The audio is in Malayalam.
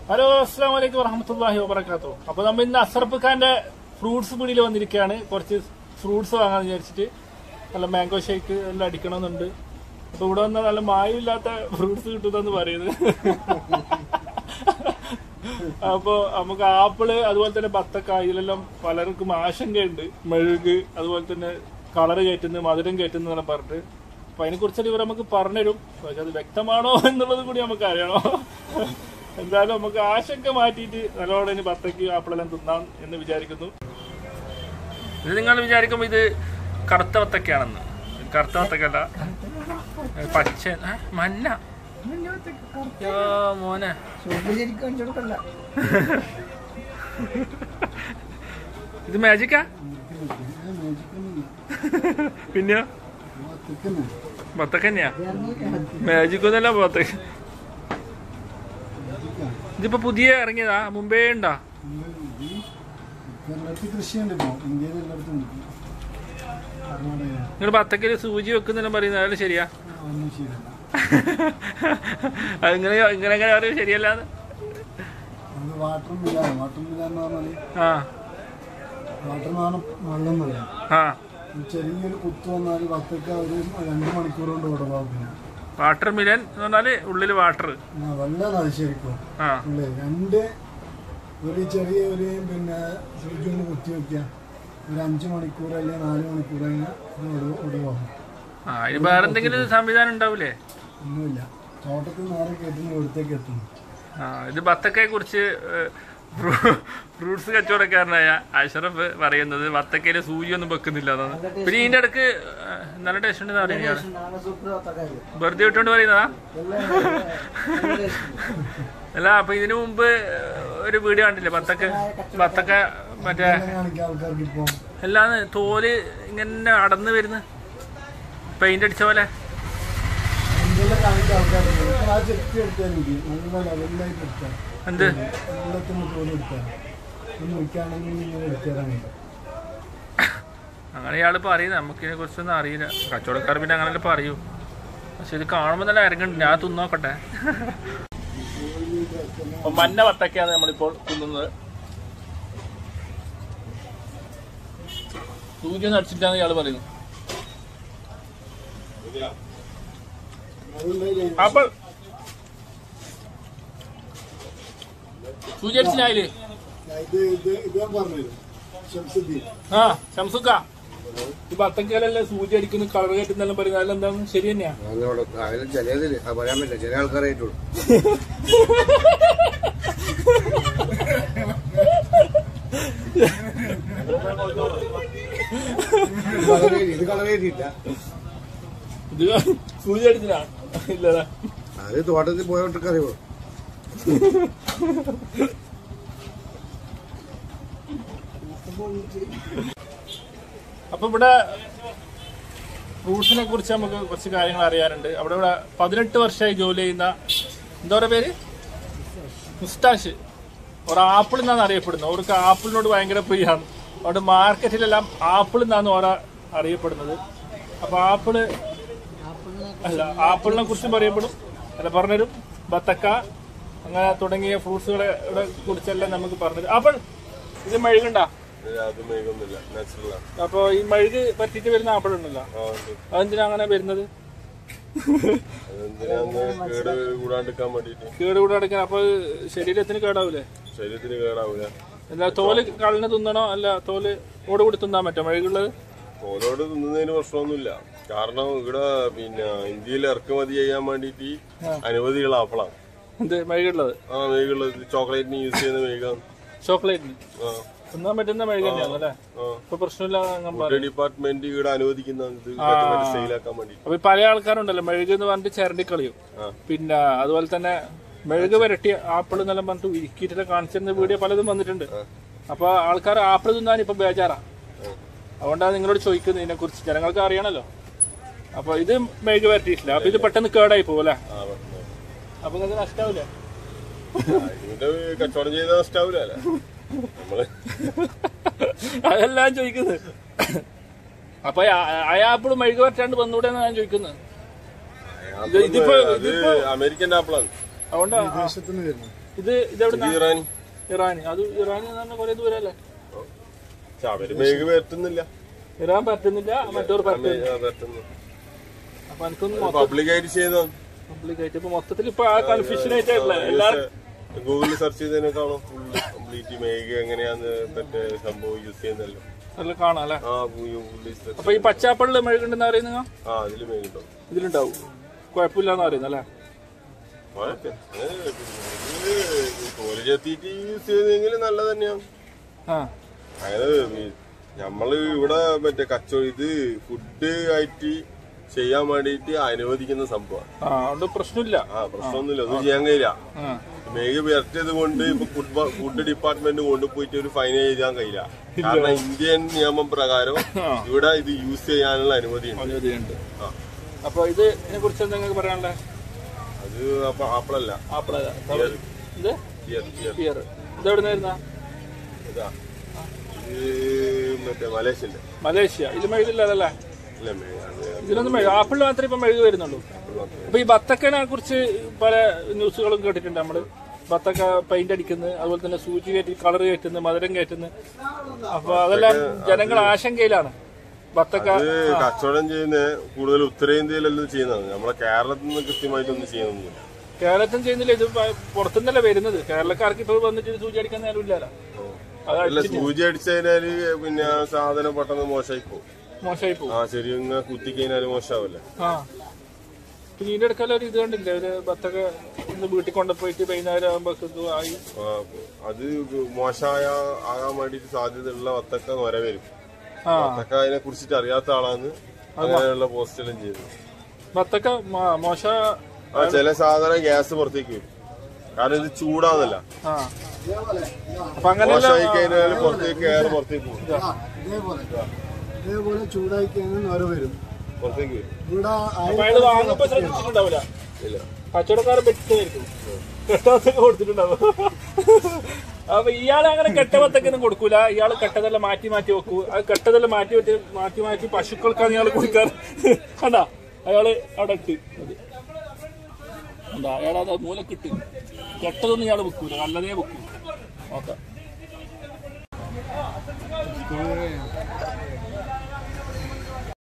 ഹലോ അസ്സാം വലൈക്കും വറഹമത്തല്ലാഹി വബർക്കാത്തു അപ്പൊ നമ്മ ഇന്ന് അസർഫ് ഖാന്റെ ഫ്രൂട്ട്സ് പീടിയിൽ വന്നിരിക്കുകയാണ് കുറച്ച് ഫ്രൂട്ട്സ് വാങ്ങാന്ന് വിചാരിച്ചിട്ട് നല്ല മാംഗോ ഷേക്ക് എല്ലാം അടിക്കണമെന്നുണ്ട് അപ്പൊ ഇവിടെ വന്നാൽ നല്ല മായമില്ലാത്ത ഫ്രൂട്ട്സ് കിട്ടുന്നെന്ന് പറയുന്നത് അപ്പൊ നമുക്ക് ആപ്പിള് അതുപോലെ തന്നെ ബത്തക്ക ഇതിലെല്ലാം പലർക്കും ആശങ്കയുണ്ട് മെഴുക് അതുപോലെ തന്നെ കളറ് കയറ്റുന്നു മധുരം കയറ്റുന്നു എന്നെല്ലാം പറഞ്ഞിട്ട് അപ്പൊ അതിനെ കുറിച്ചൊക്കെ ഇവർ നമുക്ക് പറഞ്ഞുതരും പക്ഷെ അത് വ്യക്തമാണോ എന്നുള്ളത് കൂടി നമുക്ക് അറിയണോ എന്തായാലും നമുക്ക് ആശങ്ക മാറ്റിയിട്ട് നല്ലോണം ഇനി ബത്തക്ക് ആപ്പിളെല്ലാം തിന്നാം എന്ന് വിചാരിക്കുന്നു ഇത് നിങ്ങൾ വിചാരിക്കുമ്പോൾ ഇത് കറുത്ത വത്തക്കയാണെന്ന് കറുത്ത വത്തക്കല്ല പച്ച ഏ, മഞ്ഞ യോ, മോനെ ശരിക്കും കാണിച്ചു കൊടുക്കണ്ട ഇത് മാജിക്കാ പിന്നെ ബത്തക്കന്നെയാ മാജിക് ഒന്നല്ല ബത്തക്ക ഇതിപ്പോ പുതിയ ഇറങ്ങിയതാ മുമ്പേ ഉണ്ടാ കേരളത്തിൽ കൃഷിയുണ്ട് ഇപ്പോ ഇന്ത്യയിൽ എല്ലായിടത്തും ഉണ്ട് കർണാടക നിങ്ങൾ ബത്തക്കല് സൂചി വെക്കുന്നെല്ലാം പറയുന്നത് അതെല്ലാം ശരിയാ ഒന്നും ശരിയല്ല അതിങ്ങനെ ഇങ്ങനെ അങ്ങനെ പറയും ശരിയല്ലാന്ന് അത് വാട്ടർ മില്ലാണ് വാട്ടർ മില്ല എന്ന് പറഞ്ഞാൽ ആ വാട്ടർ നാണ് വെള്ളം എന്ന് പറയാം ആ ചെറിയൊരു കുത്ത് വന്നാൽ പത്തൊക്കെ ഒരു രണ്ട് മണിക്കൂർ കൊണ്ട് വിടവാകും പിന്നെ വാട്ടർ മിലൻ എന്ന് പറഞ്ഞാല് ഉള്ളില് വാട്ടർ ആ വെള്ളമാണ് അത് ശരിക്കും ആ അല്ലേ രണ്ട് ഒരു ചെറിയ ഒരു പിന്നെ സ്വിച്ച് കൊണ്ട് കുത്തി വെക്കുക ഒരു അഞ്ച് മണിക്കൂർ അല്ലെങ്കിൽ നാല് മണിക്കൂർ കഴിഞ്ഞാൽ അത് വിടവ് വിടവാകും ആ ഇനി വേറെ എന്തെങ്കിലും സംവിധാനം ഉണ്ടാവൂലേ ഒന്നുമില്ല തോട്ടത്തിൽ നേരെ കയറ്റുന്ന ഇവിടത്തേക്ക് എത്തുന്നു ആ ഇത് ബത്തക്കയെ കുറിച്ച് ഫ്രൂട്ട്സ് കച്ചവടക്കാരനായ അഷറഫ് പറയുന്നത് ബത്തക്കയില് സൂചിയൊന്നും വെക്കുന്നില്ല എന്നാണ് പിന്നെ ഇതിന്റെ ഇടക്ക് ആ, നല്ല ടേസ്റ്റ് ഉണ്ടെന്ന് പറയുന്നത് നാളെ സൂപ്പർ തക്കാരി വെറുതെ വിട്ടോണ്ട് പറയുന്നതാ അല്ല അപ്പൊ ഇതിനു മുമ്പ് ഒരു വീഡിയോ കണ്ടില്ലേ ബത്തക്ക ബത്തക്ക മറ്റേ ഇതെല്ലാം കാണിക്കാം ആൾക്കാർക്ക് ഇപ്പോൾ എല്ലാന്ന് തോല് ഇങ്ങനെ അടന്ന് വരുന്നു പെയിന്റ് അടിച്ച പോലെ എന്തെല്ലാം കാണിക്കാൻ ആൾക്കാരുണ്ട് ഇപ്പോൾ ആ ചെത്തി എടുത്താൽ മതി നല്ല ലെവലിലായിട്ട് എടുത്താൽ എന്ത് എല്ലാത്തിനും തോന്നി എടുത്താൽ ഒന്ന് വിൽക്കുകയാണെങ്കിൽ ഇങ്ങനെ എടുത്തേരാൻ അങ്ങനെ ഇയാള് പറയുന്നത് നമുക്കിതിനെ കുറിച്ചൊന്നും അറിയില്ല കച്ചവടക്കാർ പിന്നെ അങ്ങനെ പറയൂ പക്ഷെ ഇത് കാണുമ്പോൾ നല്ല ഇറങ്ങുന്നുണ്ട് ഞാൻ തിന്നോക്കട്ടെ മഞ്ഞ വത്തക്കയാണ് നമ്മളിപ്പോൾ തിന്നുന്നത് സൂചി ഒന്ന് അടിച്ചിട്ടാണ് ഇയാള് പറയുന്നത് അപ്പോൾ സൂചി അടിച്ചിനായില്ലേ ഇത് ഇത് ഇത് ഞാൻ പറഞ്ഞത് ഷംസുദ്ദീൻ ആ ശംസുക്ക ഈ ബത്തക്കലല്ലേ സൂചി അടിക്കുന്ന കളർ കയറ്റുന്നെല്ലാം പറയുന്നത് അതെല്ലാം എന്താണ് ശരി തന്നെയാ അതിനോട് അതിൽ ചിലതില് അത് പറയാൻ പറ്റില്ല ചില ആൾക്കാരായിട്ടുള്ളൂ ഇത് കളർ ചെയ്തിട്ടില്ല ഇത് സൂചി അടിച്ചിനാ ഇല്ലതാ അത് തോട്ടത്തിൽ പോയോട്ടൊക്കെ അറിയുള്ളൂ അപ്പൊ ഇവിടെ ഫ്രൂട്ട്സിനെ കുറിച്ച് നമുക്ക് കുറച്ച് കാര്യങ്ങൾ അറിയാനുണ്ട് അവിടെ ഇവിടെ പതിനെട്ട് വർഷമായി ജോലി ചെയ്യുന്ന എന്താ പറയുക പേര് മുസ്താഷ് ഒരു ആപ്പിൾ എന്നാണ് അറിയപ്പെടുന്നത് അവർക്ക് ആപ്പിളിനോട് ഭയങ്കര പ്രിയമാണ് അവിടെ മാർക്കറ്റിലെല്ലാം ആപ്പിൾ എന്നാണ് ഓരോ അറിയപ്പെടുന്നത് അപ്പൊ ആപ്പിള് അല്ല ആപ്പിളിനെ കുറിച്ചും പറയപ്പെടും അല്ല പറഞ്ഞുതരും ബത്തക്ക അങ്ങനെ തുടങ്ങിയ ഫ്രൂട്ട്സുകളെ കുറിച്ചെല്ലാം നമുക്ക് പറഞ്ഞുതരും ആപ്പിൾ ഇത് മെഴുകുണ്ടാ അത് മേഘമൊന്നുമില്ല നാച്ചുറലാണ് അപ്പൊ ഈ മെഴുക് പറ്റിയിട്ട് വരുന്ന ആപ്പിൾ ഉണ്ടല്ലോ അതെന്തിനാ അങ്ങനെ വരുന്നത് അതെന്തിനാന്ന് കേട് കൂടാണ്ടിരിക്കാൻ വേണ്ടിട്ട് കേട് കൂടെ അടയ്ക്കാൻ അപ്പൊ ശരീരത്തിന് കേടാവൂലേ ശരീരത്തിന് കേടാവൂല എന്താ തോല് കളഞ്ഞ് തിന്നണോ അല്ല തോല് ഓട് കൂടി തിന്നാൻ പറ്റോ മെഴുകുള്ളത് ഓരോട് തിന്നുന്നതിന് പ്രശ്നമൊന്നുമില്ല കാരണം ഇവിടെ പിന്നെ ഇന്ത്യയിൽ ഇറക്കുമതി ചെയ്യാൻ വേണ്ടിട്ട് അനുമതിയുള്ള ആപ്പിളാണ് എന്ത് മെഴുകുള്ളത് ആ മേഘുള്ളത് ചോക്ലേറ്റിന് യൂസ് ചെയ്യുന്ന മേഘം ചോക്ലേറ്റിന് ആ തിന്നാൻ പറ്റുന്ന മെഴുക് തന്നെയാണ് അല്ലേ ആ ഇപ്പൊ പ്രശ്നമില്ല അങ്ങനെ ഫുഡ് ഡിപ്പാർട്ട്മെന്റ് ഇവിടെ അനുവദിക്കുന്ന ഇത് കയറ്റുമതി സെയിലാക്കാൻ വേണ്ടി അപ്പൊ ഈ പല ആൾക്കാരുണ്ടല്ലോ മെഴുക് എന്ന് പറഞ്ഞിട്ട് ചിരണ്ടി കളയും ആ. പിന്നെ അതുപോലെ തന്നെ മെഴുക് വരട്ടി ആപ്പിൾ എന്നെല്ലാം പറഞ്ഞിട്ട് ഉരുക്കിയിട്ട് കാണിച്ചിരുന്ന വീഡിയോ പലതും വന്നിട്ടുണ്ട് അപ്പൊ ആൾക്കാർ ആപ്പിൾ തിന്നാൻ ഇപ്പൊ ബേജാറാ അതുകൊണ്ടാണ് നിങ്ങളോട് ചോദിക്കുന്നത് ഇതിനെ കുറിച്ച് ജനങ്ങൾക്ക് അറിയണല്ലോ അപ്പൊ ഇത് മെഴുക് വരട്ടിയിട്ടില്ല അപ്പൊ ഇത് പെട്ടെന്ന് കേടായി പോകും അല്ലേ ആ പറഞ്ഞോ. അപ്പൊ നിങ്ങൾക്ക് നഷ്ടാവില്ലേ ആ, ഇതിന്റെ കച്ചവടം ചെയ്ത നഷ്ടാവൂല അല്ലേ നമ്മള് അതെല്ലാം ചോദിക്കുന്നത് അപ്പൊ അയാപ്പിൾ മെഴുക് വരട്ടാണ്ട് വന്നൂടെ ഞാൻ ചോദിക്കുന്നത് ഇത് ഇതിപ്പോ അത് ഇതിപ്പോ അമേരിക്കൻ ആപ്പിളാണ് അതുകൊണ്ടാ വിദേശത്തിന് വരുന്നു ഇത് ഇതെവിടെ ഇത് ഇറാനി ഇറാൻ അത് ഇറാൻ എന്ന് പറഞ്ഞാൽ കുറെ ദൂരല്ലേ പക്ഷെ അവര് മേഘ് പറ്റുന്നില്ല ഇറാൻ പറ്റുന്നില്ല മറ്റോർ പറ്റുന്നില്ല പറ്റുന്നു അപ്പൊ എനിക്കൊന്ന് പബ്ലിക്കായിട്ട് ചെയ്യുന്നതാണ് കോംപ്ലിക്കേറ്റ് ഇപ്പൊ മൊത്തത്തിൽ ഇപ്പൊ ആ കൺഫ്യൂഷൻ ആയിട്ടായിട്ടുള്ള എല്ലാരും ഗൂഗിളിൽ സെർച്ച് ചെയ്തതിനെ കാണും ഫുള്ള് കംപ്ലീറ്റ് മേഘ എങ്ങനെയാന്ന് മറ്റേ സംഭവം യൂസ് ചെയ്യുന്നല്ലോ നല്ല കാണാം അല്ലെ ആ ഗൂഗിളിൽ സെർച്ച് അപ്പൊ ഈ പച്ചാപ്പള്ളിൽ മെഴുകുണ്ടെന്ന് പറയുന്നത് ആ അതില് മേഘ ഉണ്ടാവും ഇതിലുണ്ടാവും കുഴപ്പമില്ലാന്ന് പറയുന്നത് അല്ലെ കോളേജ് എത്തിയിട്ട് യൂസ് ചെയ്തെങ്കിൽ നല്ലത് തന്നെയാണ് ആ അങ്ങനെ ഈ നമ്മള് ഇവിടെ മറ്റേ കച്ചവടം ഇത് ഫുഡ് ആയിട്ട് ചെയ്യാൻ വേണ്ടിയിട്ട് അനുവദിക്കുന്ന സംഭവമാണ് ആ അതുകൊണ്ട് പ്രശ്നമില്ല ആ പ്രശ്നമൊന്നുമില്ല ഒന്നും ചെയ്യാൻ കഴിയില്ല ആ മേഘ വരട്ടിയത് കൊണ്ട് ഇപ്പൊ ഫുഡ് ഫുഡ് ഡിപ്പാർട്ട്മെന്റ് കൊണ്ടുപോയിട്ട് ഒരു ഫൈൻ എഴുതാൻ കഴിയില്ല കാരണം ഇന്ത്യൻ നിയമം പ്രകാരം ഇവിടെ ഇത് യൂസ് ചെയ്യാനുള്ള അനുമതിയുണ്ട് അനുമതിയുണ്ട് ആ. അപ്പൊ ഇത് ഇതിനെ കുറിച്ച് എന്താ നിങ്ങൾക്ക് പറയാനുള്ളത് അത് അപ്പൊ ആപ്പിളല്ല ആപ്പിള ഇത് ബിയർ ബിയർ പിയർ ഇത് എവിടെ നിന്നായിരുന്ന ഇതാ ഇത് മറ്റേ മലേഷ്യന്റെ മലേഷ്യ ഇത് മെഴുകില്ലല്ലേ ഇല്ല മേഘ അത് ഇതിലൊന്നും മെഴുക ആപ്പിളിൽ മാത്രമേ ഇപ്പൊ മെഴുകി വരുന്നുള്ളൂ അപ്പൊ ഈ ബത്തക്കനെ കുറിച്ച് പല ന്യൂസുകളും കേട്ടിട്ടുണ്ട് നമ്മള് ബത്തക്ക പെയിന്റ് അടിക്കുന്നത് അതുപോലെ തന്നെ സൂചി കയറ്റി കളർ കയറ്റുന്നു മധുരം കയറ്റുന്നു അപ്പൊ അതെല്ലാം ജനങ്ങൾ ആശങ്കയിലാണ് ബത്തക്ക ഇത് കച്ചവടം ചെയ്യുന്ന കൂടുതൽ ഉത്തരേന്ത്യയിലെല്ലാം ചെയ്യുന്നതാണ് നമ്മളെ കേരളത്തിൽ നിന്ന് കൃത്യമായിട്ടൊന്നും ചെയ്യുന്നൊന്നുമില്ല കേരളത്തിൽ ചെയ്യുന്നില്ല ഇത് പ- പുറത്തുനിന്നല്ല വരുന്നത് കേരളക്കാർക്ക് ഇപ്പോൾ വന്നിട്ട് ഇത് സൂചി അടിക്കാൻ നേരം ഇല്ലല്ലോ അത് അല്ല സൂചി അടിച്ചു കഴിഞ്ഞാല് പിന്നെ ആ സാധനം പെട്ടെന്ന് മോശമായി പോകും മോശമായി പോകും ആ ശരി ഇങ്ങനെ കുത്തി കഴിഞ്ഞാല് മോശമാവല്ലേ ആ പിന്നെ ഇതിന്റെ ഇടയ്ക്കല്ല ഒരു ഇത് കണ്ടില്ല ഒരു ബത്തക്ക ഇന്ന് വീട്ടിൽ കൊണ്ടുപോയിട്ട് വൈകുന്നേരം ആകുമ്പോ ആയി ആ, അത് മോശമായ ആകാൻ വേണ്ടിട്ട് സാധ്യതയുള്ള വത്തക്ക നൊര വരും ആ വത്തക്ക അതിനെ കുറിച്ചിട്ട് അറിയാത്ത ആളാണ് അങ്ങനെയുള്ള പോസ്റ്റെല്ലാം ചെയ്തത് ബത്തക്ക മോ- മോശ ആ ചില സാധനം ഗ്യാസ് പുറത്തേക്ക് വരും കാരണം ഇത് ചൂടാന്നല്ല ആ അപ്പൊ അങ്ങനെയല്ല മോശമായി കഴിഞ്ഞാൽ പുറത്തേക്ക് എയർ പുറത്തേക്ക് പോകും ആ, ഇതേപോലെ ഇതേപോലെ ചൂടായി കഴിഞ്ഞാൽ നൊര വരും പുറത്തേക്ക് വരും ഇവിടെ അപ്പൊ അയാള് വാങ്ങുമ്പോ ശ്രദ്ധിച്ചിട്ടുണ്ടാവില്ല ഇല്ല കച്ചവടക്കാരൻ വെച്ചിട്ടായിരിക്കും കെട്ടവത്തൊക്കെ കൊടുത്തിട്ടുണ്ടാവും അപ്പൊ ഇയാൾ അങ്ങനെ കെട്ടവത്തൊക്കെ കൊടുക്കൂല ഇയാള് കെട്ടതെല്ലാം മാറ്റി മാറ്റി വെക്കൂ അത് കെട്ടതെല്ലാം മാറ്റി വെച്ച് മാറ്റി മാറ്റി പശുക്കൾക്കാണ് ഇയാൾ കൊടുക്കാറ് കണ്ടാ അയാള് അവിടെ ഇട്ട് അത്. കണ്ടാ അയാളത് മൂലക്കിട്ട് കെട്ടതൊന്നും ഇയാൾ വെക്കൂല നല്ലതേ വെക്കൂ നോക്കാം